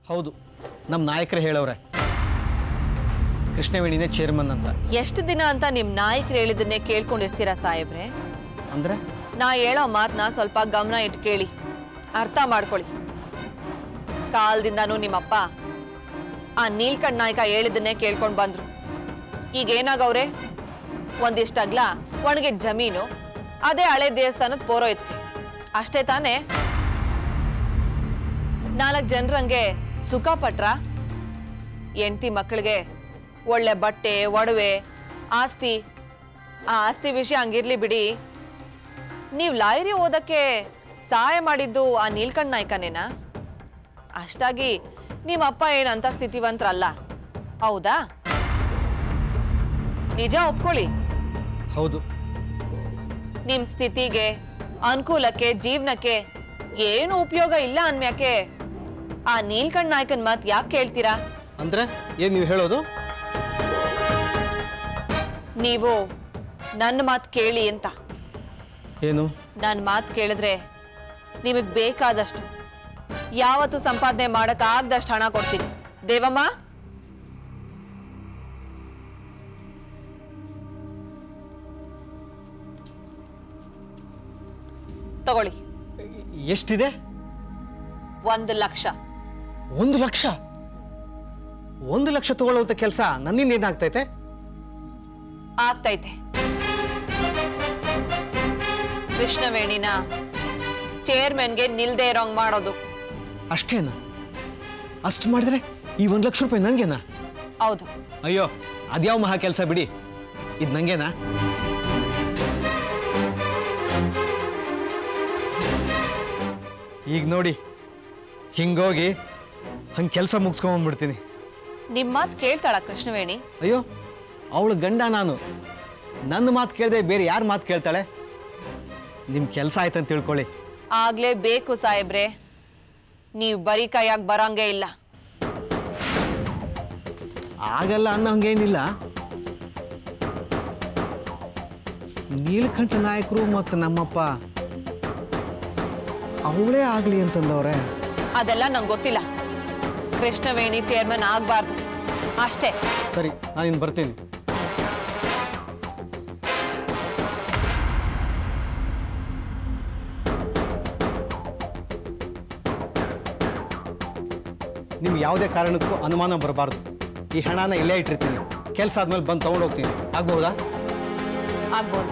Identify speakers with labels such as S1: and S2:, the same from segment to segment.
S1: ಹೌದು ನಮ್ಮ ನಾಯಕರು ಹೇಳವ್ರೆ ಕೃಷ್ಣವೇಣಿನೇ ಚೇರ್ಮನ್ ಅಂತ
S2: ಎಷ್ಟು ದಿನ ಅಂತ ನಿಮ್ ನಾಯಕರು ಹೇಳಿದ್ದನ್ನೇ ಕೇಳ್ಕೊಂಡಿರ್ತೀರಾ ಸಾಹೇಬ್ರೆ
S1: ಅಂದರೆ
S2: ನಾ ಹೇಳೋ ಮಾತನ್ನ ಸ್ವಲ್ಪ ಗಮನ ಇಟ್ಟು ಕೇಳಿ ಅರ್ಥ ಮಾಡ್ಕೊಳ್ಳಿ ಕಾಲದಿಂದಾನು ನಿಮ್ಮಪ್ಪ ಆ ನೀಲ್ಕಂಠ ನಾಯಕ ಹೇಳಿದ್ದನ್ನೇ ಕೇಳ್ಕೊಂಡು ಬಂದ್ರು ಈಗ ಏನಾಗವ್ರೆ ಒಂದಿಷ್ಟು ಅಗ್ಲ ಒಣಗಿದ ಜಮೀನು ಅದೇ ಹಳೆ ದೇವಸ್ಥಾನದ ಪೋರೋಯ್ತು ಅಷ್ಟೇ ತಾನೇ ನಾಲ್ಕು ಜನರಂಗೆ ಸುಖ ಪಟ್ರ ಹೆಂಡ್ತಿ ಮಕ್ಕಳಿಗೆ ಒಳ್ಳೆ ಬಟ್ಟೆ ಒಡವೆ ಆಸ್ತಿ ಆ ಆಸ್ತಿ ವಿಷಯ ಹಂಗಿರ್ಲಿ ಬಿಡಿ ನೀವು ಲಾಯರಿ ಓದಕ್ಕೆ ಸಹಾಯ ಮಾಡಿದ್ದು ಆ ನೀಲ್ಕಂಠ ನಾಯ್ಕನೇನಾ ಅಷ್ಟಾಗಿ ನಿಮ್ಮ ಅಪ್ಪ ಏನಂತ ಸ್ಥಿತಿವಂತರಲ್ಲ ಹೌದಾ ನಿಜ ಒಪ್ಕೊಳ್ಳಿ
S1: ಹೌದು
S2: ನಿಮ್ ಸ್ಥಿತಿಗೆ ಅನುಕೂಲಕ್ಕೆ ಜೀವನಕ್ಕೆ ಏನು ಉಪಯೋಗ ಇಲ್ಲ ಅನ್ಮ್ಯಾಕೆ ಆ ನೀಲ್ಕಂಠ ನಾಯ್ಕನ್ ಮಾತ್ ಯಾಕೆ ಕೇಳ್ತೀರಾ
S1: ಅಂದರೆ ಏನು ನೀವು ಹೇಳೋದು
S2: ನೀವು ನನ್ನ ಮಾತು ಕೇಳಿ ಅಂತ
S1: ಏನು
S2: ನನ್ನ ಮಾತು ಕೇಳಿದ್ರೆ ನಿಮಗೆ ಬೇಕಾದಷ್ಟು ಯಾವತ್ತು ಸಂಪಾದನೆ ಮಾಡಕ್ಕಾಗ್ದಷ್ಟು ಹಣ ಕೊಡ್ತೀನಿ ದೇವಮ್ಮ ತಗೊಳ್ಳಿ
S1: ಎಷ್ಟಿದೆ
S2: ಒಂದು ಲಕ್ಷ
S1: ಒಂದು ಲಕ್ಷ ಒಂದು ಲಕ್ಷ ತಗೊಳ್ಳುವಂಥ ಕೆಲಸ ನನ್ನಿಂದ ಏನಾಗ್ತೈತೆ
S2: ಆಗ್ತೈತೆ ಕೃಷ್ಣವೇಣಿನ ಚೇರ್ಮನ್ಗೆ ನಿಲ್ದೇ ಇರೋಂಗ್ ಮಾಡೋದು
S1: ಅಷ್ಟೇನಾ ಅಷ್ಟು ಮಾಡಿದ್ರೆ ಈ ಒಂದು ಲಕ್ಷ ರೂಪಾಯಿ ನನಗೇನಾ
S2: ಹೌದು
S1: ಅಯ್ಯೋ ಅದ್ಯಾವ ಮಹಾ ಕೆಲಸ ಬಿಡಿ ಇದು ನಂಗೇನಾ ಈಗ ನೋಡಿ ಹಿಂಗೋಗಿ ಹಂಗೆ ಕೆಲಸ ಮುಗಿಸ್ಕೊಂಬಂದ್ಬಿಡ್ತೀನಿ
S2: ನಿಮ್ ಮಾತು ಕೇಳ್ತಾಳ ಕೃಷ್ಣವೇಣಿ
S1: ಅಯ್ಯೋ ಅವಳು ಗಂಡ ನಾನು ನನ್ನ ಮಾತು ಕೇಳದೆ ಬೇರೆ ಯಾರ ಮಾತು ಕೇಳ್ತಾಳೆ ನಿಮ್ಮ ಕೆಲಸ ಆಯ್ತಂತ ತಿಳ್ಕೊಳ್ಳಿ
S2: ಆಗ್ಲೇ ಬೇಕು ಸಾಹೇಬ್ರೆ ನೀವು ಬರೀ ಕೈಯಾಗಿ ಬರಂಗೇ ಇಲ್ಲ
S1: ಆಗಲ್ಲ ಅನ್ನೋ ಹಂಗೇನಿಲ್ಲ ನೀಲಕಂಠ ನಾಯಕರು ಮತ್ತು ನಮ್ಮಪ್ಪ ಅವಳೇ ಆಗಲಿ ಅಂತಂದವ್ರೆ
S2: ಅದೆಲ್ಲ ನಂಗೆ ಗೊತ್ತಿಲ್ಲ ಕೃಷ್ಣವೇಣಿ ಚೇರ್ಮನ್ ಆಗ್ಬಾರ್ದು ಅಷ್ಟೇ
S1: ಸರಿ ನಾನು ಇನ್ನು ಬರ್ತೀನಿ ನಿಮ್ಗೆ ಯಾವುದೇ ಕಾರಣಕ್ಕೂ ಅನುಮಾನ ಬರಬಾರ್ದು ಈ ಹಣನ ಇಲ್ಲೇ ಇಟ್ಟಿರ್ತೀನಿ ಕೆಲಸ ಆದ್ಮೇಲೆ ಬಂದು ತೊಗೊಂಡೋಗ್ತೀನಿ ಆಗ್ಬಹುದಾ
S2: ಆಗ್ಬೋದು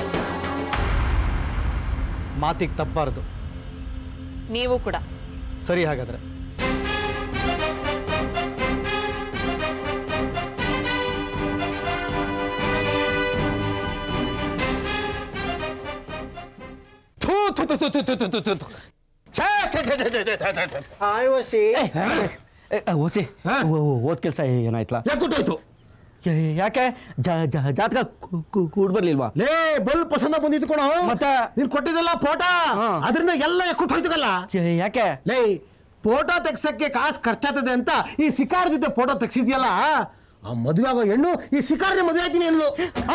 S1: ಮಾತಿಗೆ ತಪ್ಪಬಾರ್ದು
S2: ನೀವು ಕೂಡ
S1: ಸರಿ ಹಾಗಾದ್ರೆ
S3: ಥೂ ಥು ಥು ಥು ಥು ಥು ಥು ಥು ಥು. ಛೇ, ಛೇ, ಛೇ, ಛೇ, ಛೇ, ಛೇ, ಛೇ, ಛೇ, ಛೇ.
S4: ಓಸಿ ಓದ್ ಕೆಲಸ ಏನಾಯ್ತಲ್ಲ
S3: ಯಾಕೆ ಕೊಟ್ಟೋಯ್ತು
S4: ಯಾಕೆ ಜ- ಜ- ಜಾತಕ ಕೂಡ್ ಬರ್ಲಿಲ್ವಾ
S3: ಲೇ ಬಲ್ ಪಸಂದ ಬಂದಿತ್ತು ಕೊಣ
S4: ಮತ್ತೆ?
S3: ನೀನ್ ಕೊಟ್ಟಿದ್ದಲ್ಲ ಫೋಟೋ
S4: ಹಾ.
S3: ಅದರಿಂದ ಎಲ್ಲ ಕೊಟ್ಟೋಯ್ತಲ್ಲ
S4: ಯ- ಯಾಕೆ
S3: ಲೇ ಫೋಟೋ ತೆಗ್ಸಕ್ಕೆ ಕಾಸು ಖರ್ಚಾಗ್ತದೆ ಅಂತ ಈ ಸಿಕಾರ್ ಜೊತೆ ಫೋಟೋ ತೆಗ್ಸಿದ್ಯಲ್ಲ ಆ ಮದುವೆ ಆಗೋ ಹೆಣ್ಣು ಈ ಸಿಕಾರ್ನ ಮದುವೆ ಆಗ್ತೀನಿ ಅಂದ್ಲು ಆ?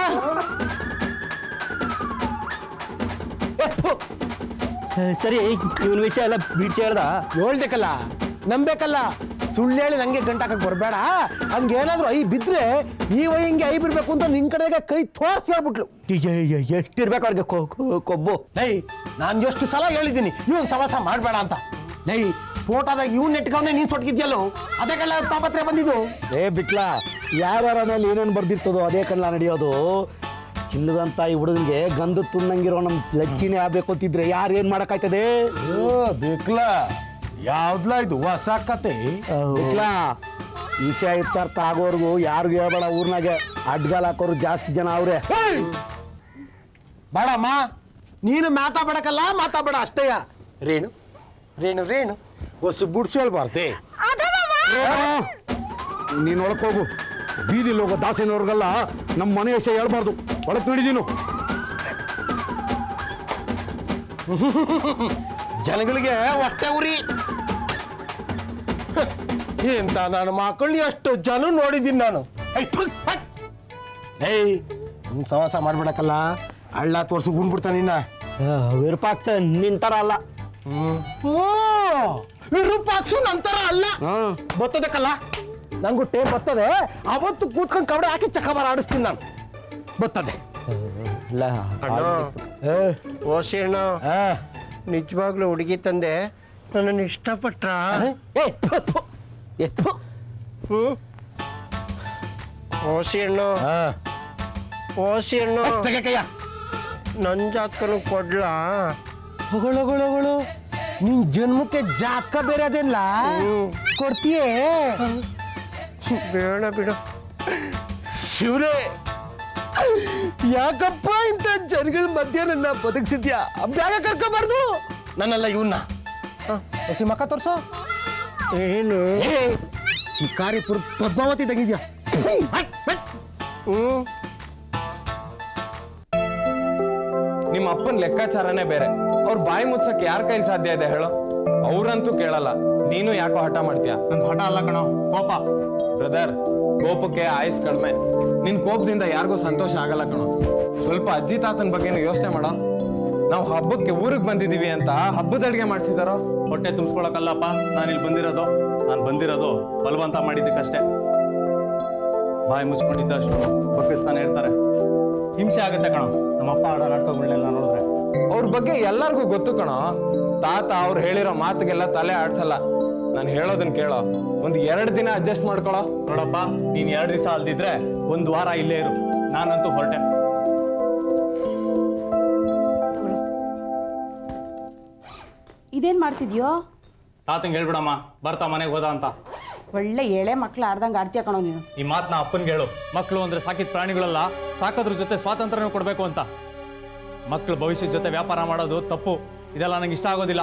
S4: ಏ, ಥು. ಸ- ಸರಿ ಇವನ್ ವಿಷಯ ಎಲ್ಲ ಬಿಡ್ಸಿ ಹೇಳ್ದ
S3: ಹೇಳ್ಬೇಕಲ್ಲ ನಂಬೇಕಲ್ಲ ಸುಳ್ಳು ಹೇಳಿ ನಂಗೆ ಗಂಟಾಕಕ್ ಬರಬೇಡ ಹಂಗೇನಾದ್ರೂ ಐ ಬಿದ್ರೆ ಈ ವಯಂಗೆ ಐ ಬಿಡ್ಬೇಕು ಅಂತ ನಿನ್ ಕಡೆಗೆ ಕೈ ತೋರ್ಸಿ ಹೇಳ್ಬಿಟ್ಲು
S4: ಎಷ್ಟಿರ್ಬೇಕು ಅವ್ರಿಗೆ ಕೊ- ಕೊ- ಕೊಬ್ಬು
S3: ಲೈ ನಾನು ಎಷ್ಟು ಸಲ ಹೇಳಿದ್ದೀನಿ ಇವನ್ ಸವಾಸ ಮಾಡಬೇಡ ಅಂತ ಲೈ ಫೋಟೋದಾಗ ಇವ್ನ ನೆಟ್ಕವನೇ ನೀನ್ ಸೊಟ್ಗಿದ್ಯಲ್ಲೋ ಅದಕ್ಕೆಲ್ಲ ತಾಪತ್ರೆ ಬಂದಿದ್ದು
S4: ಏ ಬಿಟ್ಲ ಯಾರ್ಯಾರ ಮೇಲೆ ಏನೇನು ಬರ್ದಿರ್ತದೋ ಅದೇ ಕಣ್ಲ ನಡೆಯೋದು ಚಿಲ್ಲದಂತ ಈ ಹುಡುಗನಿಗೆ ಗಂಧ ತುನ್ನಂಗಿರೋ ನಮ್ಮ ಲಜ್ಜಿನೇ ಆಗ್ಬೇಕು ಅಂತಿದ್ರೆ ಯಾರು ಏನ್ ಮಾಡಕ್ಕಾಯ್ತದೆ
S3: ಬೇಕಲ್ಲ ಯಾವ್ದ್ಲ ಇದು ಹೊಸ ಕತೆ
S4: ಬಿಟ್ಲ ವಿಷಯ ಇತ್ಯರ್ಥ ಆಗೋರ್ಗು ಯಾರಿಗೂ ಹೇಳ್ಬೇಡ ಊರ್ನಾಗೆ ಅಡ್ಗಾಲ್ ಹಾಕೋರು ಜಾಸ್ತಿ ಜನ ಅವ್ರೆ
S3: ಏಯ್! ಬೇಡಮ್ಮ ನೀನು ಮಾತಾಡಬೇಡಕಲ್ಲ ಮಾತಾಡಬೇಡ ಅಷ್ಟೇಯ ರೇಣು ರೇಣು ರೇಣು ಹೊಸ ಬುಡ್ಸಿ ಹೇಳ್ಬಾರ್ದೆ
S4: ನೀನು ಒಳಕ್ ಹೋಗು ಬೀದಿಲಿ ಹೋಗೋ ದಾಸನವ್ರಿಗೆಲ್ಲ ನಮ್ಮ ಮನೆ ವಿಷಯ ಹೇಳ್ಬಾರ್ದು ಒಳಕ್ ನಡಿದೀನು
S3: ಜನಗಳಿಗೆ ಹೊಟ್ಟೆ ಉರಿ ಹ, ಎಂತ ನಾನು ಮಕ್ಕಳನ್ನ ಎಷ್ಟು ಜನ ನೋಡಿದ್ದೀನಿ ನಾನು ಐ, ಥು, ಹಟ್. ಏಯ್ ನಿನ್ ಸವಾಸ ಮಾಡ್ಬೇಡಕ್ಕಲ್ಲ ಹಳ್ಳ ತೋರ್ಸಿ ಗುಂಡ್ಬಿಡ್ತಾನೆ ನಿನ್ನ
S4: ವಿರೂಪಾಕ್ಷ ನಿಂತರ ಅಲ್ಲ
S3: ಓ ವಿರೂಪಾಕ್ಷು ನಂತರ ಅಲ್ಲ
S4: ಹಾಂ
S3: ಬರ್ತದಕ್ಕಲ್ಲ ನಂಗೂ ಟೇಪ್ ಬರ್ತದೆ ಅವತ್ತು ಕೂತ್ಕೊಂಡು ಕಬಡ್ಡಿ ಹಾಕಿ ಚಕ್ಕಬಾರ ಆಡಿಸ್ತೀನಿ ನಾನು ಬರ್ತದೆ
S4: ಇಲ್ಲ
S3: ಅಣ್ಣ
S4: ಏ
S3: ಓಸಿ ಅಣ್ಣ
S4: ಆ.
S3: ನಿಜವಾಗ್ಲೂ ಹುಡುಗಿ ತಂದೆ ನನ್ನನ್ನು ಇಷ್ಟಪಟ್ಟ
S4: ಏ ಥು, ಥು. ಏ ಥು.
S3: ಹ್ಮ್ ಓಸಿ ಅಣ್ಣ
S4: ಆ.
S3: ಓಸಿ ಅಣ್ಣ
S4: ತೆಗೆ ಕೈಯ
S3: ನನ್ನ ಜಾತಕನು ಕೊಡ್ಲಾ
S4: ಹೊಗಳು ಹೊಗಳು ಹೊಗಳು
S3: ನಿನ್ ಜನ್ಮಕ್ಕೆ ಜಾತಕ ಬೇರೆ ಅದೇನಿಲ್ಲ ಕೊಡ್ತೀಯೇ ಬೇಡ ಬಿಡು ಶಿವರೇ ಯಾಕಪ್ಪ ಇಂಥ ಜನಗಳ ಮಧ್ಯೆ ನನ್ನ ಬದುಕಿಸಿದ್ಯಾ ಬ್ಯಾಗ ಕರ್ಕೋಬಾರ್ದು ನನ್ನಲ್ಲ ಇವನ್ನ ಹಸಿ ಮಕ್ಕ ತೋರ್ಸೋ ಏನು ಶಿಕಾರಿಪುರ ಪದ್ಮಾವತಿ ತೆಗಿದ್ಯಾ ಹ್ಮ್
S5: ನಿಮ್ಮ ಅಪ್ಪನ ಲೆಕ್ಕಾಚಾರನೇ ಬೇರೆ ಅವ್ರ ಬಾಯಿ ಮುಚ್ಚಕ್ ಯಾರ ಕೈಲಿ ಸಾಧ್ಯ ಇದೆ ಹೇಳು ಅವ್ರಂತೂ ಕೇಳಲ್ಲ ನೀನು ಯಾಕೋ ಹಠ ಮಾಡ್ತೀಯ
S6: ನಂದು ಹಠ ಅಲ್ಲ ಕಣೋ ಕೋಪ
S5: ಬ್ರದರ್ ಕೋಪಕ್ಕೆ ಆಯುಸ್ ಕಡಿಮೆ ನಿನ್ ಕೋಪದಿಂದ ಯಾರಿಗೂ ಸಂತೋಷ ಆಗಲ್ಲ ಕಣೋ ಸ್ವಲ್ಪ ಅಜ್ಜಿ ತಾತನ ಬಗ್ಗೆನೂ ಯೋಚನೆ ಮಾಡೋ ನಾವು ಹಬ್ಬಕ್ಕೆ ಊರಿಗೆ ಬಂದಿದೀವಿ ಅಂತ ಹಬ್ಬದ ಅಡಿಗೆ ಮಾಡಿಸಿದಾರೋ
S6: ಹೊಟ್ಟೆ ತುಂಬಿಸ್ಕೊಳಕಲ್ಲಪ್ಪ ನಾನು ಇಲ್ಲಿ ಬಂದಿರೋದು ನಾನು ಬಂದಿರೋದು ಬಲವಂತ ಮಾಡಿದ್ದಕ್ಕಷ್ಟೇ ಬಾಯಿ ಮುಚ್ಕೊಂಡಿದ್ದಷ್ಟು ಬಗ್ಗಿಸ್ತಾನೆ ಇರ್ತಾರೆ ಹಿಂಸೆ ಆಗುತ್ತೆ ಕಣೋ ನಮ್ಮಪ್ಪ ಆಡೋ ನಾಟಕಗಳನ್ನೆಲ್ಲ ನೋಡಿದ್ರೆ
S5: ಅವ್ರ ಬಗ್ಗೆ ಎಲ್ಲರಿಗೂ ಗೊತ್ತು ಕಣೋ ತಾತ ಅವ್ರು ಹೇಳಿರೋ ಮಾತಿಗೆಲ್ಲ ತಲೆ ಆಡ್ಸಲ್ಲ ನಾನು ಹೇಳೋದನ್ನ ಕೇಳೋ ಒಂದ್ ಎರಡು ದಿನ ಅಡ್ಜಸ್ಟ್ ಮಾಡ್ಕೊಳೋ
S6: ನೋಡಪ್ಪ ನೀನು ಎರಡು ದಿವಸ ಅಲ್ದಿದ್ರೆ ಒಂದು ವಾರ ಇಲ್ಲೇ ಇರು ನಾನಂತೂ ಹೊರಟೆ
S7: ಇದೇನ್ ಮಾಡ್ತಿದ್ಯೋ
S6: ತಾತಂಗೆ ಹೇಳ್ಬಿಡಮ್ಮ ಬರ್ತಾ ಮನೆಗೆ ಹೋದ ಅಂತ
S7: ಒಳ್ಳೆ ಎಳೆ ಮಕ್ಳು ಆಡ್ದಂಗೆ ಆಡ್ತೀಯ ಕಣೋ ನೀನು
S6: ಈ ಮಾತನ್ನ ಅಪ್ಪನ್ಗೆ ಹೇಳು ಮಕ್ಕಳು ಅಂದ್ರೆ ಸಾಕಿದ ಪ್ರಾಣಿಗಳಲ್ಲ ಸಾಕೋದ್ರ ಜೊತೆ ಸ್ವಾತಂತ್ರ್ಯ ಕೊಡಬೇಕು ಅಂತ ಮಕ್ಕಳು ಭವಿಷ್ಯದ ಜೊತೆ ವ್ಯಾಪಾರ ಮಾಡೋದು ತಪ್ಪು ಇದೆಲ್ಲ ನಂಗೆ ಇಷ್ಟ ಆಗೋದಿಲ್ಲ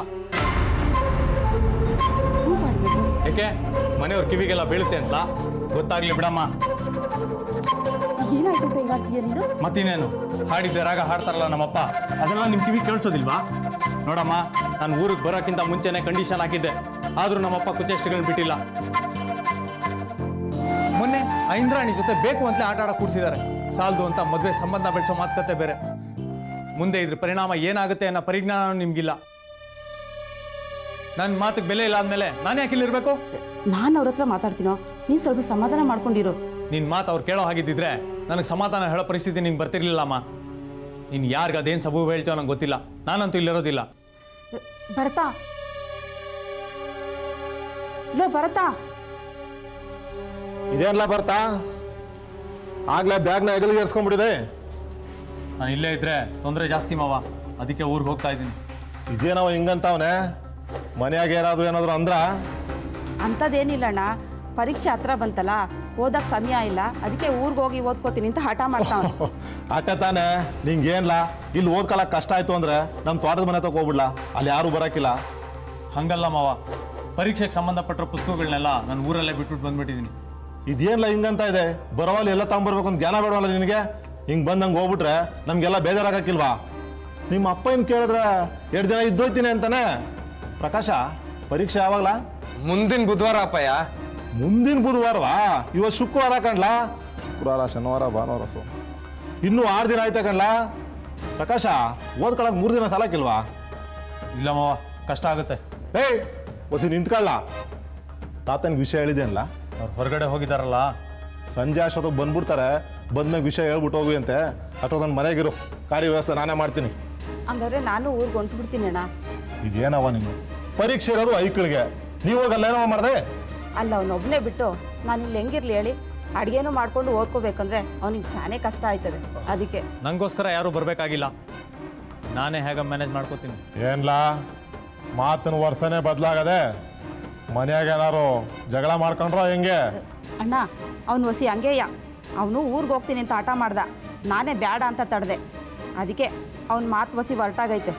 S6: ಯಾಕೆ ಮನೆಯವ್ರ ಕಿವಿಗೆಲ್ಲ ಬೀಳುತ್ತೆ ಅಂತ ಗೊತ್ತಾಗ್ಲಿ ಬಿಡಮ್ಮ
S7: ಏನಾಯ್ತು ಅಂತ ಹೇಳ್ತೀಯ ನೀನು
S6: ಮತ್ತಿನ್ನೇನು ಹಾಡಿದ್ದೆ ರಾಗ ಹಾಡ್ತಾರಲ್ಲ ನಮ್ಮಪ್ಪ ಅದೆಲ್ಲ ನಿಮ್ ಕಿವಿ ಕೇಳಿಸೋದಿಲ್ವಾ ನೋಡಮ್ಮ ನಾನು ಊರಿಗೆ ಬರೋಕ್ಕಿಂತ ಮುಂಚೆನೆ ಕಂಡೀಷನ್ ಹಾಕಿದ್ದೆ ಆದ್ರೂ ನಮ್ಮಪ್ಪ ಕುಚೇಷ್ಟಗಳನ್ನ ಬಿಟ್ಟಿಲ್ಲ ಮೊನ್ನೆ ಆ ಇಂದ್ರಾಣಿ ಜೊತೆ ಬೇಕು ಅಂತಲೇ ಆಟ ಆಡ ಕೂಡಿಸಿದ್ದಾರೆ ಸಾಲದು ಅಂತ ಮದುವೆ ಸಂಬಂಧ ಬೆಳೆಸೋ ಮಾತುಕತೆ ಬೇರೆ ಮುಂದೆ ಇದ್ರ ಪರಿಣಾಮ ಏನಾಗುತ್ತೆ ಅನ್ನೋ ಪರಿಜ್ಞಾನ ನಿಮ್ಗಿಲ್ಲ ನನ್ನ ಮಾತಿಗೆ ಬೆಲೆ ಇಲ್ಲ ಆದ್ಮೇಲೆ ನಾನು ಯಾಕೆ ಇಲ್ಲಿರ್ಬೇಕು
S7: ನಾನು ಅವ್ರ ಹತ್ರ ಮಾತಾಡ್ತೀನೋ ನೀನು ಸ್ವಲ್ಪ ಸಮಾಧಾನ ಮಾಡ್ಕೊಂಡಿರು
S6: ನಿನ್ನ ಮಾತು ಅವ್ರು ಕೇಳೋ ಹಾಗಿದ್ದಿದ್ರೆ ನನಗೆ ಸಮಾಧಾನ ಹೇಳೋ ಪರಿಸ್ಥಿತಿ ನಿಂಗೆ ಬರ್ತಿರ್ಲಿಲ್ಲಮ್ಮ ನೀನು ಯಾರಿಗೆ ಅದೇನು ಸಬು ಹೇಳ್ತೀವೋ ನಂಗೆ ಗೊತ್ತಿಲ್ಲ ನಾನಂತೂ ಇಲ್ಲಿರೋದಿಲ್ಲ
S7: ಭರತಾ ಲೋ ಭರತಾ
S3: ಇದೇನ್ಲ ಬರ್ತಾ ಆಗ್ಲೇ ಬ್ಯಾಗ್ನ ಎಗಲಿಗೆ ಏರ್ಸ್ಕೊಂಡ್ಬಿಟ್ಟಿದೆ
S6: ನಾನು ಇಲ್ಲೇ ಇದ್ರೆ ತೊಂದರೆ ಜಾಸ್ತಿ ಮಾವ ಅದಕ್ಕೆ ಊರಿಗೆ ಹೋಗ್ತಾ ಇದ್ದೀನಿ
S3: ಇದೇನವ ಹಿಂಗಂತವನೆ ಮನ್ಯಾಗ ಏನಾದ್ರು ಏನಾದ್ರು ಅಂದ್ರ
S7: ಅಂಥದ್ದೇನಿಲ್ಲ ಅಣ್ಣ ಪರೀಕ್ಷೆ ಹತ್ರ ಬಂತಲ್ಲ ಓದಕ್ಕೆ ಸಮಯ ಇಲ್ಲ ಅದಕ್ಕೆ ಊರಿಗೆ ಹೋಗಿ ಓದ್ಕೋತೀನಿ ಅಂತ ಹಠ ಮಾಡ್ತಾವ
S3: ಆಟ ತಾನೆ ನಿಂಗೇನ್ಲ ಇಲ್ಲಿ ಓದ್ಕೊಳಕ್ ಕಷ್ಟ ಆಯ್ತು ಅಂದ್ರೆ ನಮ್ಮ ತೋಟದ ಮನೆ ತಗೋ ಹೋಗ್ಬಿಡ್ಲಾ ಅಲ್ಲಿ ಯಾರು ಬರಕಿಲ್ಲ
S6: ಹಂಗಲ್ಲ ಮಾವ ಪರೀಕ್ಷೆಗೆ ಸಂಬಂಧಪಟ್ಟಿರೋ ಪುಸ್ತಕಗಳನ್ನೆಲ್ಲ ನಾನು ಊರಲ್ಲೇ ಬಿಟ್ಬಿಟ್ಟು ಬಂದ್ಬಿಟ್ಟಿದ್ದೀನಿ
S3: ಇದೇನ್ಲ ಹಿಂಗಂತ ಇದೆ ಬರೋವಲ್ಲಿ ಎಲ್ಲ ತಗೊಂಬರ್ಬೇಕು ಅಂತ ಜ್ಞಾನ ಬೇಡವಲ್ಲ ನಿನಗೆ ಹಿಂಗ್ ಬಂದಂಗೆ ಹೋಗ್ಬಿಟ್ರೆ ನಮ್ಗೆಲ್ಲ ಬೇಜಾರಾಗಕ್ಕಿಲ್ವಾ ನಿಮ್ಮ ಅಪ್ಪ ಏನ್ ಕೇಳಿದ್ರೆ ಎರಡು ದಿನ ಇದ್ದೋಯ್ತೀನಿ ಅಂತಾನೆ ಪ್ರಕಾಶ ಪರೀಕ್ಷೆ ಯಾವಾಗ್ಲ
S5: ಮುಂದಿನ ಬುಧವಾರ ಅಪ್ಪಯ್ಯ
S3: ಮುಂದಿನ ಬುಧವಾರವಾ ಇವತ್ತು ಶುಕ್ರವಾರ ಕಣ್ಲಾ ಶುಕ್ರವಾರ ಶನಿವಾರ ಭಾನುವಾರ ಸೋಮ ಇನ್ನೂ ಆರು ದಿನ ಆಯ್ತಾ ಕಣ್ಲಾ ಪ್ರಕಾಶ ಓದ್ಕೊಳಕ್ ಮೂರು ದಿನ ಸಾಲಕ್ಕಿಲ್ವಾ
S6: ಇಲ್ಲ ಮಾವ ಕಷ್ಟ ಆಗುತ್ತೆ
S3: ಏಯ್ ಒಸಿ ನಿಂತ್ಕೊಳ್ಳ ತಾತನಿಗೆ ವಿಷಯ ಹೇಳಿದೇನಲ್ಲ
S6: ಅವ್ರು ಹೊರಗಡೆ ಹೋಗಿದಾರಲ್ಲ
S3: ಸಂಜೆ ಅಷ್ಟೊತ್ತಿಗೆ ಬಂದ್ಬಿಡ್ತಾರೆ ಬಂದ್ಮೇಲೆ ವಿಷಯ ಹೇಳ್ಬಿಟ್ಟು ಹೋಗಿ ಅಂತೆ ಅಷ್ಟೊತ್ತೊಂದು ಮನೆಗಿರು ಕಾರ್ಯ ವ್ಯವಸ್ಥೆ ನಾನೇ ಮಾಡ್ತೀನಿ
S7: ಹಂಗಾದ್ರೆ ನಾನು ಊರಿಗೆ ಹೊಂಟು ಬಿಡ್ತೀನಿ ಅಣ್ಣ
S3: ಇದೇನವ ನೀನು ಪರೀಕ್ಷೆ ಇರೋದು ಐಕ್ಳಿಗೆ ನೀವು ಹೋಗಲ್ಲ ಏನವ ಮಾಡಿದೆ
S7: ಅಲ್ಲ ಅವನೊಬ್ಬನೇ ಬಿಟ್ಟು ನಾನು ಇಲ್ಲಿ ಹೆಂಗಿರ್ಲಿ ಹೇಳಿ ಅಡುಗೆನೂ ಮಾಡ್ಕೊಂಡು ಓದ್ಕೋಬೇಕಂದ್ರೆ ಅವನಿಗೆ ಶಾನೇ ಕಷ್ಟ ಆಯ್ತದೆ ಅದಕ್ಕೆ
S6: ನಂಗೋಸ್ಕರ ಯಾರೂ ಬರಬೇಕಾಗಿಲ್ಲ ನಾನೇ ಹೇಗ ಮ್ಯಾನೇಜ್ ಮಾಡ್ಕೋತೀನಿ
S3: ಏನ್ಲಾ ಮಾತಿನ ವರ್ಷನೇ ಬದಲಾಗದೆ ಮನ್ಯಾಗ ಏನಾರು ಜಗಳ ಮಾಡ್ಕೊಂಡ್ರ ಹೆಂಗೆ
S7: ಅಣ್ಣ ಅವನು ಹೊಸಿ ಹಂಗೇಯ ಅವನು ಊರಿಗೆ ಹೋಗ್ತೀನಿ ಅಂತ ಆಟ ಮಾಡ್ದ ನಾನೇ ಬೇಡ ಅಂತ ತಡೆದೆ ಅದಕ್ಕೆ ಅವನ ಮಾತು ಹೊಸಿ ಹೊರಟಾಗೈತೆ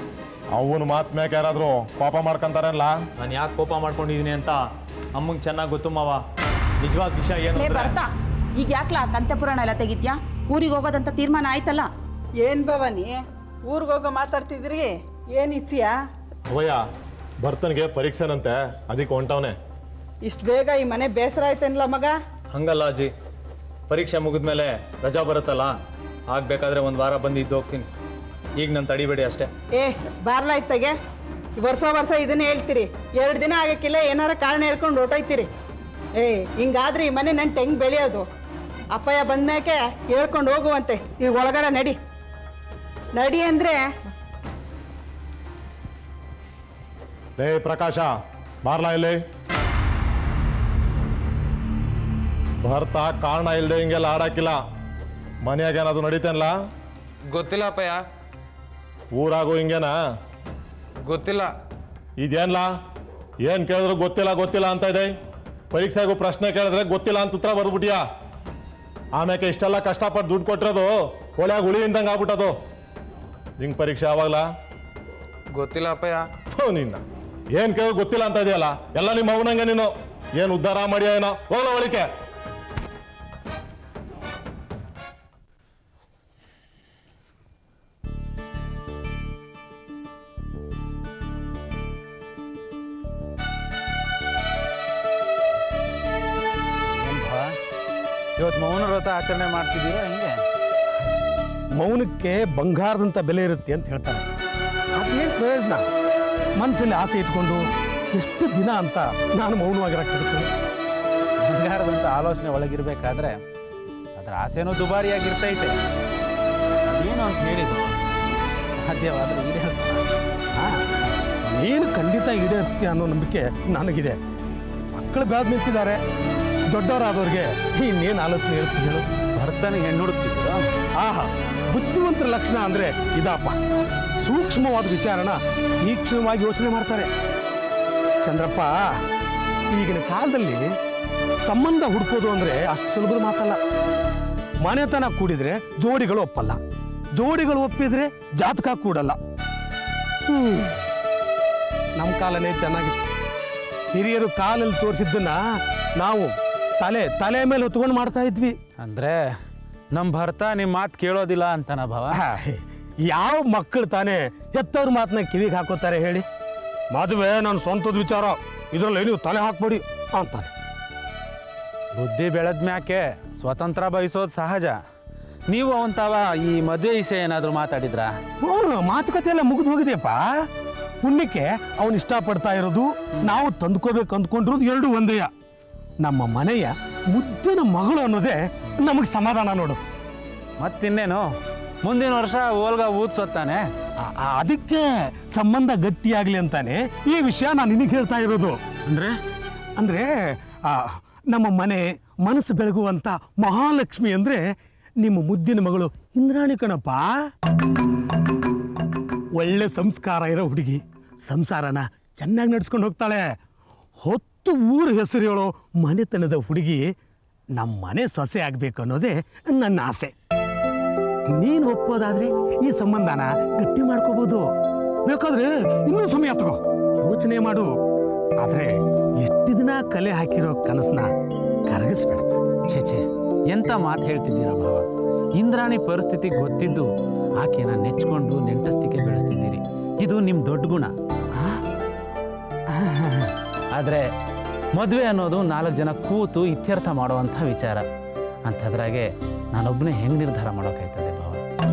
S3: ಅವನ ಮಾತ್ ಮ್ಯಾಕ ಯಾರಾದ್ರು ಪಾಪ ಮಾಡ್ಕೊಂತಾರಲ್ಲ
S6: ನಾನು ಯಾಕೆ ಕೋಪ ಮಾಡ್ಕೊಂಡಿದ್ದೀನಿ ಅಂತ ಅಮ್ಮಂಗೆ ಚೆನ್ನಾಗಿ ಗೊತ್ತು ಮಾವ ನಿಜವಾದ ವಿಷಯ ಏನು
S7: ಲೇ
S6: ಅಂದ್ರೆ
S7: ಬರ್ತಾ ಈಗ ಯಾಕ್ಲಾ ಕಂತೆ ಪುರಾಣ ಎಲ್ಲ ತೆಗಿತ್ಯಾ ಊರಿಗೆ ಹೋಗೋದಂತ ತೀರ್ಮಾನ ಆಯ್ತಲ್ಲ
S8: ಏನ್ ಭವಾನಿ ಊರಿಗೆ ಹೋಗೋ ಮಾತಾಡ್ತಿದ್ರಿ ಏನ್ ಇಸಿಯಾ
S3: ಅವಯ್ಯ ಭರ್ತನಿಗೆ ಪರೀಕ್ಷೆನಂತೆ ಅದಕ್ಕೆ ಹೊಂಟವನೆ
S8: ಇಷ್ಟು ಬೇಗ ಈ ಮನೆ ಬೇಸರ ಆಯ್ತೇನಲ್ಲ ಮಗ
S6: ಹಂಗಲ್ಲ ಅಜ್ಜಿ ಪರೀಕ್ಷೆ ಮುಗಿದ್ಮೇಲೆ ರಜಾ ಬರುತ್ತಲ್ಲ ಆಗ್ಬೇಕಾದ್ರೆ ಒಂದು ವಾರ ಬಂದು ಇದ್ದು ಹೋಗ್ತೀನಿ ಈಗ ನಾನು ತಡಿಬೇಡಿ ಅಷ್ಟೇ
S8: ಏ ಬಾರ್ಲಾಯ್ತಗೆ ವರ್ಷ ವರ್ಷ ಇದನ್ನೇ ಹೇಳ್ತೀರಿ ಎರಡು ದಿನ ಆಗಕ್ಕಿಲ್ಲ ಏನಾರ ಕಾರಣ ಹೇಳ್ಕೊಂಡು ಹೊರ್ಟೋಯ್ತೀರಿ ಏ ಹಿಂಗಾದ್ರೆ ಈ ಮನೆ ನನ್ನ ಹೆಂಗ್ ಬೆಳೆಯೋದು ಅಪ್ಪಯ್ಯ ಬಂದ್ಮ್ಯಾಕೆ ಹೇಳ್ಕೊಂಡು ಹೋಗುವಂತೆ ಈಗ ಒಳಗಡೆ ನಡಿ ನಡಿ ಅಂದರೆ
S9: ಲೇ ಪ್ರಕಾಶ ಬಾರ್ಲಾ ಇಲ್ಲಿ ಭರ್ತ ಕಾರಣ ಇಲ್ಲದೆ ಹಿಂಗೆಲ್ಲ ಆಡಾಕಿಲ್ಲ ಮನ್ಯಾಗ ಏನಾದ್ರು ನಡೀತೇನಲ್ಲ
S5: ಗೊತ್ತಿಲ್ಲ ಅಪ್ಪಯ್ಯ
S9: ಊರಾಗೂ ಹಿಂಗೇನಾ
S5: ಗೊತ್ತಿಲ್ಲ
S9: ಇದೇನ್ಲ ಏನು ಕೇಳಿದ್ರು ಗೊತ್ತಿಲ್ಲ ಗೊತ್ತಿಲ್ಲ ಅಂತ ಇದೆ ಪರೀಕ್ಷೆಗೂ ಪ್ರಶ್ನೆ ಕೇಳಿದ್ರೆ ಗೊತ್ತಿಲ್ಲ ಅಂತ ಉತ್ತರ ಬರ್ಬಿಟ್ಯಾ ಆಮ್ಯಾಕೆ ಇಷ್ಟೆಲ್ಲ ಕಷ್ಟಪಟ್ಟು ದುಡ್ಡು ಕೊಟ್ಟಿರೋದು ಒಳ್ಳೆಯಾಗ ಹುಳಿ ಇದ್ದಂಗೆ ಆಗ್ಬಿಟ್ಟದು ಹಿಂಗೆ ಪರೀಕ್ಷೆ ಯಾವಾಗಲ
S5: ಗೊತ್ತಿಲ್ಲ ಅಪ್ಪಯ್ಯ
S9: ಥೋ ನಿನ್ನ ಏನು ಕೇಳಿದ್ರು ಗೊತ್ತಿಲ್ಲ ಅಂತ ಇದೆಯಲ್ಲ ಎಲ್ಲ ನಿಮ್ಮ ಅವನಂಗೆ ನೀನು ಏನು ಉದ್ಧಾರ ಮಾಡಿಯ ಏನೋ ಹೋಗ್ಲ ಒಳಿಕೆ
S10: ಇವತ್ತು ಮೌನ ವ್ರತ ಆಚರಣೆ ಮಾಡ್ತಿದ್ದೀರಾ ಹೆಂಗೆ
S4: ಮೌನಕ್ಕೆ ಬಂಗಾರದಂಥ ಬೆಲೆ ಇರುತ್ತೆ ಅಂತ ಹೇಳ್ತಾರೆ ಅದೇನು ಪ್ರಯೋಜನ ಮನಸ್ಸಲ್ಲಿ ಆಸೆ ಇಟ್ಕೊಂಡು ಎಷ್ಟು ದಿನ ಅಂತ ನಾನು ಮೌನವಾಗಿರಕ್ಕಾಗುತ್ತೆ
S10: ಬಂಗಾರದಂಥ ಆಲೋಚನೆ ಒಳಗಿರ್ಬೇಕಾದ್ರೆ ಅದರ ಆಸೆನೂ ದುಬಾರಿಯಾಗಿರ್ತೈತೆ ಅದೇನು ಅಂತ ಹೇಳಿದ್ರು ಸಾಧ್ಯವಾದರೆ ಈಡೇರಿಸ್ತಾರೆ
S4: ಹಾಂ ನೀನು ಖಂಡಿತ ಈಡೇರಿಸ್ತೀಯ ಅನ್ನೋ ನಂಬಿಕೆ ನನಗಿದೆ ಮಕ್ಕಳು ಬೆಳೆದು ನಿಂತಿದ್ದಾರೆ ದೊಡ್ಡವರಾದವ್ರಿಗೆ ಇನ್ನೇನು ಆಲೋಚನೆ ಇರುತ್ತೆ ಹೇಳು
S10: ಭರ್ತನಿಗೆ ಹೆಣ್ಣು ಹುಡುಕ್ತಿದ್ರು
S4: ಆಹಾ ಬುದ್ಧಿವಂತರ ಲಕ್ಷಣ ಅಂದರೆ ಇದಪ್ಪ ಸೂಕ್ಷ್ಮವಾದ ವಿಚಾರನ ತೀಕ್ಷ್ಣವಾಗಿ ಯೋಚನೆ ಮಾಡ್ತಾರೆ ಚಂದ್ರಪ್ಪ ಈಗಿನ ಕಾಲದಲ್ಲಿ ಸಂಬಂಧ ಹುಡುಕೋದು ಅಂದರೆ ಅಷ್ಟು ಸುಲಭದ ಮಾತಲ್ಲ ಮನೆತನ ಕೂಡಿದ್ರೆ ಜೋಡಿಗಳು ಒಪ್ಪಲ್ಲ ಜೋಡಿಗಳು ಒಪ್ಪಿದ್ರೆ ಜಾತಕ ಕೂಡಲ್ಲ ಹ್ಮ್. ನಮ್ಮ ಕಾಲನೇ ಚೆನ್ನಾಗಿತ್ತು ಹಿರಿಯರು ಕಾಲಲ್ಲಿ ತೋರಿಸಿದ್ದನ್ನ ನಾವು ತಲೆ ತಲೆ ಮೇಲೆ ಹೊತ್ಕೊಂಡು ಮಾಡ್ತಾ ಇದ್ವಿ
S10: ಅಂದರೆ ನಮ್ಮ ಭರ್ತ ನಿಮ್ಮ ಮಾತು ಕೇಳೋದಿಲ್ಲ ಅಂತನ ಭಾವ
S4: ಆ, ಯಾವ ಮಕ್ಕಳು ತಾನೇ ಹೆತ್ತವ್ರ ಮಾತನ್ನ ಕಿವಿಗೆ ಹಾಕೋತಾರೆ ಹೇಳಿ ಮದುವೆ ನನ್ನ ಸ್ವಂತದ ವಿಚಾರ ಇದರಲ್ಲಿ ನೀವು ತಲೆ ಹಾಕ್ಬೇಡಿ ಅಂತಾನೆ
S10: ಬುದ್ಧಿ ಬೆಳೆದ ಮ್ಯಾಕೆ ಸ್ವತಂತ್ರ ಬಯಸೋದು ಸಹಜ ನೀವು ಅವನ್ ತಾವ ಈ ಮದುವೆ ವಿಷಯ ಏನಾದರೂ ಮಾತಾಡಿದ್ರಾ
S4: ಹ್ಞೂ ಮಾತುಕತೆ ಎಲ್ಲ ಮುಗಿದು ಹೋಗಿದೆಯಪ್ಪ ಪುಣ್ಯಕ್ಕೆ ಅವನು ಇಷ್ಟಪಡ್ತಾ ಇರೋದು ನಾವು ತಂದ್ಕೋಬೇಕು ಅಂದ್ಕೊಂಡಿರೋದು ಎರಡು ಒಂದೇಯ ನಮ್ಮ ಮನೆಯ ಮುದ್ದಿನ ಮಗಳು ಅನ್ನೋದೇ ನಮಗೆ ಸಮಾಧಾನ ನೋಡು
S10: ಮತ್ತಿನ್ನೇನು ಮುಂದಿನ ವರ್ಷ ಓಲ್ಗ ಊದ್ಸೋತ್ತಾನೆ
S4: ಆ- ಆ- ಅದಕ್ಕೆ ಸಂಬಂಧ ಗಟ್ಟಿಯಾಗ್ಲಿ ಅಂತಾನೆ ಈ ವಿಷಯ ನಾನು ನಿನಗೆ ಹೇಳ್ತಾ ಇರೋದು
S10: ಅಂದ್ರೆ
S4: ಅಂದ್ರೆ ಆ, ನಮ್ಮ ಮನೆ ಮನಸ್ಸು ಬೆಳಗುವಂತ ಮಹಾಲಕ್ಷ್ಮಿ ಅಂದ್ರೆ ನಿಮ್ಮ ಮುದ್ದಿನ ಮಗಳು ಇಂದ್ರಾಣಿ ಕಣಪ್ಪ ಒಳ್ಳೆ ಸಂಸ್ಕಾರ ಇರೋ ಹುಡುಗಿ ಸಂಸಾರನ ಚೆನ್ನಾಗಿ ನಡ್ಸ್ಕೊಂಡು ಹೋಗ್ತಾಳೆ ಹೊತ್ತು ಊರ ಹೆಸರು ಹೇಳೋ ಮನೆತನದ ಹುಡುಗಿ ನಮ್ಮ ಮನೆ ಸೊಸೆ ಆಗ್ಬೇಕು ಅನ್ನೋದೇ ನನ್ನ ಆಸೆ ನೀನು ಒಪ್ಪೋದಾದ್ರೆ ಈ ಸಂಬಂಧನ ಗಟ್ಟಿ ಮಾಡ್ಕೋಬಹುದು ಬೇಕಾದ್ರೆ ಇನ್ನೂ ಸಮಯ ತಗೋ ಯೋಚನೆ ಮಾಡು ಆದ್ರೆ ಎಷ್ಟು ದಿನ ಕಲೆ ಹಾಕಿರೋ ಕನಸನ್ನ ಕರಗಿಸ್ಬೇಡ
S10: ಛೇ ಛೇ ಎಂತ ಮಾತು ಹೇಳ್ತಿದ್ದೀರಾ ಭಾವ ಇಂದ್ರಾಣಿ ಪರಿಸ್ಥಿತಿ ಗೊತ್ತಿದ್ದು ಆಕೆನ ನೆಚ್ಕೊಂಡು ನೆಂಟಸ್ತಿಕೆ ಬೆಳೆಸ್ತಿದ್ದೀರಿ ಇದು ನಿಮ್ಮ ದೊಡ್ಡ ಗುಣ ಆದರೆ ಮದುವೆ ಅನ್ನೋದು ನಾಲ್ಕು ಜನ ಕೂತು ಇತ್ಯರ್ಥ ಮಾಡುವಂಥ ವಿಚಾರ ಅಂಥದ್ರಾಗೆ ನಾನೊಬ್ಬನೇ ಹೆಂಗೆ ನಿರ್ಧಾರ ಮಾಡೋಕ್ಕಾಯ್ತದೆ ಭಾವ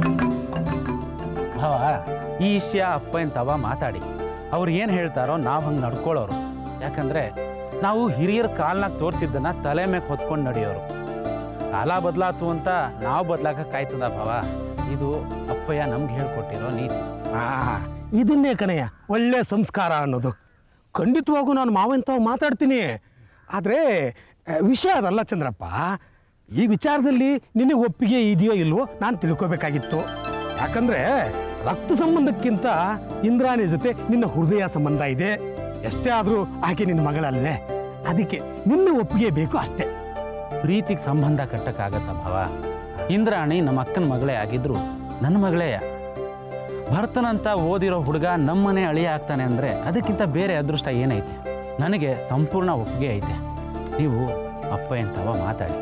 S10: ಭಾವ ಈ ವಿಷಯ ಅಪ್ಪ ತವ ಮಾತಾಡಿ ಅವ್ರು ಏನು ಹೇಳ್ತಾರೋ ನಾವು ಹಂಗೆ ನಡ್ಕೊಳ್ಳೋರು ಯಾಕಂದರೆ ನಾವು ಹಿರಿಯರ ಕಾಲ್ನಾಗ ತೋರಿಸಿದ್ದನ್ನ ತಲೆ ಮೇಲೆ ಹೊತ್ಕೊಂಡು ನಡೆಯೋರು ಕಾಲ ಬದಲಾತು ಅಂತ ನಾವು ಬದಲಾಗಕ್ಕಾಯ್ತದ ಭಾವ ಇದು ಅಪ್ಪಯ್ಯ ನಮ್ಗೆ ಹೇಳ್ಕೊಟ್ಟಿರೋ ನೀತಿ
S4: ಆ ಇದನ್ನೇ ಕಣಯ್ಯ ಒಳ್ಳೆ ಸಂಸ್ಕಾರ ಅನ್ನೋದು ಖಂಡಿತವಾಗೂ ನಾನು ಮಾವಂತವ್ ಮಾತಾಡ್ತೀನಿ ಆದರೆ ವಿಷಯ ಅದಲ್ಲ ಚಂದ್ರಪ್ಪ ಈ ವಿಚಾರದಲ್ಲಿ ನಿನಗೆ ಒಪ್ಪಿಗೆ ಇದೆಯೋ ಇಲ್ವೋ ನಾನು ತಿಳ್ಕೊಬೇಕಾಗಿತ್ತು ಯಾಕಂದ್ರೆ ರಕ್ತ ಸಂಬಂಧಕ್ಕಿಂತ ಇಂದ್ರಾಣಿ ಜೊತೆ ನಿನ್ನ ಹೃದಯ ಸಂಬಂಧ ಇದೆ ಎಷ್ಟೇ ಆದರೂ ಆಕೆ ನಿನ್ನ ಮಗಳಲ್ಲೇ ಅದಕ್ಕೆ ನಿನ್ನ ಒಪ್ಪಿಗೆ ಬೇಕು ಅಷ್ಟೇ
S10: ಪ್ರೀತಿಗೆ ಸಂಬಂಧ ಕಟ್ಟಕ್ಕಾಗತ್ತ ಭಾವ ಇಂದ್ರಾಣಿ ನಮ್ಮ ಅಕ್ಕನ ಮಗಳೇ ಆಗಿದ್ರು ನನ್ನ ಮಗಳೇ ಭರ್ತನಂತ ಓದಿರೋ ಹುಡುಗ ನಮ್ಮನೆ ಅಳಿಯ ಆಗ್ತಾನೆ ಅಂದರೆ ಅದಕ್ಕಿಂತ ಬೇರೆ ಅದೃಷ್ಟ ಏನೈತೆ ನನಗೆ ಸಂಪೂರ್ಣ ಒಪ್ಪಿಗೆ ಐತೆ ನೀವು ಅಪ್ಪ ಎಂತವ ಮಾತಾಡಿ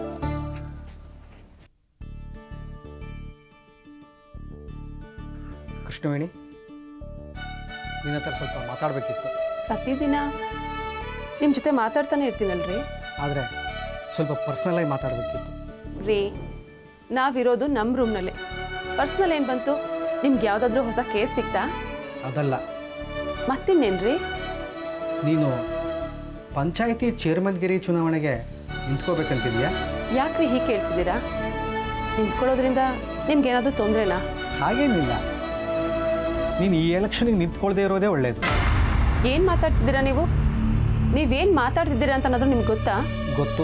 S1: ಕೃಷ್ಣವೇಣಿ ನಿನ್ನ ಹತ್ರ ಸ್ವಲ್ಪ ಮಾತಾಡಬೇಕಿತ್ತು
S11: ಪ್ರತಿದಿನ ನಿಮ್ಮ ಜೊತೆ ಮಾತಾಡ್ತಾನೆ ಇರ್ತೀನಲ್ರಿ
S1: ಆದರೆ ಸ್ವಲ್ಪ ಪರ್ಸ್ನಲಾಗಿ ಮಾತಾಡಬೇಕಿತ್ತು
S11: ರೀ ನಾವಿರೋದು ನಮ್ಮ ರೂಮ್ನಲ್ಲೇ ಪರ್ಸ್ನಲ್ ಏನು ಬಂತು ನಿಮ್ಗೆ ಯಾವುದಾದ್ರೂ ಹೊಸ ಕೇಸ್ ಸಿಕ್ತಾ
S1: ಅದಲ್ಲ
S11: ಮತ್ತಿನ್ನೇನ್ರಿ
S1: ನೀನು ಪಂಚಾಯಿತಿ ಚೇರ್ಮನ್ಗಿರಿ ಚುನಾವಣೆಗೆ ನಿಂತ್ಕೋಬೇಕಂತಿದ್ಯಾ
S11: ಯಾಕ್ರಿ ಹೀಗೆ ಕೇಳ್ತಿದ್ದೀರಾ ನಿಂತ್ಕೊಳ್ಳೋದ್ರಿಂದ ನಿಮ್ಗೇನಾದರೂ ತೊಂದರೆನಾ
S1: ಹಾಗೇನಿಲ್ಲ ನೀನು ಈ ಎಲೆಕ್ಷನ್ಗೆ ನಿಂತ್ಕೊಳ್ದೇ ಇರೋದೇ ಒಳ್ಳೆಯದು
S11: ಏನು ಮಾತಾಡ್ತಿದ್ದೀರಾ ನೀವು ನೀವೇನು ಮಾತಾಡ್ತಿದ್ದೀರಾ ಅಂತ ಅನ್ನೋದು ನಿಮ್ಗೆ ಗೊತ್ತಾ
S1: ಗೊತ್ತು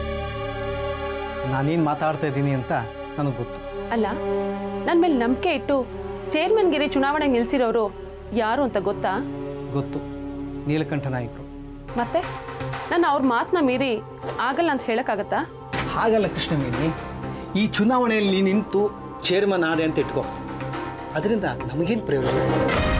S1: ನಾನೇನು ಮಾತಾಡ್ತಾ ಇದ್ದೀನಿ ಅಂತ ನನಗೆ ಗೊತ್ತು
S11: ಅಲ್ಲ ನನ್ನ ಮೇಲೆ ನಂಬಿಕೆ ಇಟ್ಟು ಚೇರ್ಮನ್ಗಿರಿ ಚುನಾವಣೆಗೆ ನಿಲ್ಸಿರೋರು ಯಾರು ಅಂತ ಗೊತ್ತಾ
S1: ಗೊತ್ತು ನೀಲಕಂಠ ನಾಯಕರು
S11: ಮತ್ತೆ ನಾನು ಅವ್ರ ಮಾತನ್ನ ಮೀರಿ ಆಗಲ್ಲ ಅಂತ ಹೇಳೋಕ್ಕಾಗತ್ತಾ
S1: ಹಾಗಲ್ಲ ಕೃಷ್ಣವೇಣಿ ಈ ಚುನಾವಣೆಯಲ್ಲಿ ನೀನು ನಿಂತು ಚೇರ್ಮನ್ ಆದೆ ಅಂತ ಇಟ್ಕೋ ಅದರಿಂದ ನಮಗೇನು ಪ್ರಯೋಜನ